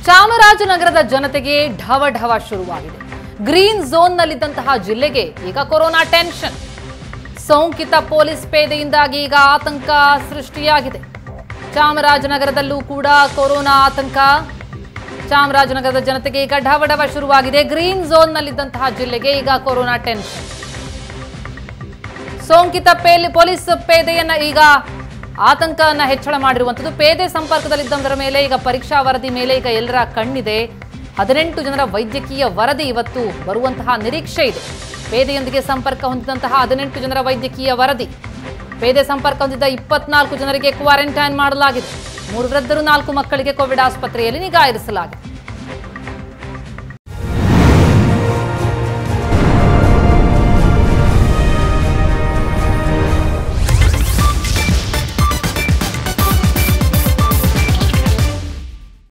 ಚಾಮರಾಜನಗರದ ಜನತೆಗೆ ಢವ ಢವ ಶುರುವಾಗಿದೆ ಗ್ರೀನ್ ಝೋನ್ನಲ್ಲಿದ್ದಂತಹ ಜಿಲ್ಲೆಗೆ ಈಗ ಕೊರೋನಾ ಟೆನ್ಷನ್ ಸೋಂಕಿತ ಪೊಲೀಸ್ ಪೇದೆಯಿಂದಾಗಿ ಈಗ ಆತಂಕ ಸೃಷ್ಟಿಯಾಗಿದೆ ಚಾಮರಾಜನಗರದಲ್ಲೂ ಕೂಡ ಕೊರೋನಾ ಆತಂಕ ಚಾಮರಾಜನಗರದ ಜನತೆಗೆ ಈಗ ಢವ ಢವ ಶುರುವಾಗಿದೆ ಗ್ರೀನ್ ಝೋನ್ನಲ್ಲಿದ್ದಂತಹ ಜಿಲ್ಲೆಗೆ ಈಗ ಕೊರೋನಾ ಟೆನ್ಷನ್ ಸೋಂಕಿತ ಪೇಲಿ ಪೊಲೀಸ್ ಪೇದೆಯನ್ನ ಈಗ ಆತಂಕವನ್ನ ಹೆಚ್ಚಳ ಮಾಡಿರುವಂಥದ್ದು ಪೇದೆ ಸಂಪರ್ಕದಲ್ಲಿದ್ದವರ ಮೇಲೆ ಈಗ ಪರೀಕ್ಷಾ ವರದಿ ಮೇಲೆ ಈಗ ಎಲ್ಲರ ಕಣ್ಣಿದೆ ಹದಿನೆಂಟು ಜನರ ವೈದ್ಯಕೀಯ ವರದಿ ಇವತ್ತು ಬರುವಂತಹ ನಿರೀಕ್ಷೆ ಇದೆ ಪೇದೆಯೊಂದಿಗೆ ಸಂಪರ್ಕ ಹೊಂದಿದಂತಹ ಹದಿನೆಂಟು ಜನರ ವೈದ್ಯಕೀಯ ವರದಿ ಪೇದೆ ಸಂಪರ್ಕ ಹೊಂದಿದ್ದ ಇಪ್ಪತ್ನಾಲ್ಕು ಜನರಿಗೆ ಕ್ವಾರಂಟೈನ್ ಮಾಡಲಾಗಿದೆ ಮೂರು ವೃದ್ಧರು ನಾಲ್ಕು ಮಕ್ಕಳಿಗೆ ಕೋವಿಡ್ ಆಸ್ಪತ್ರೆಯಲ್ಲಿ ನಿಗಾ ಇರಿಸಲಾಗಿದೆ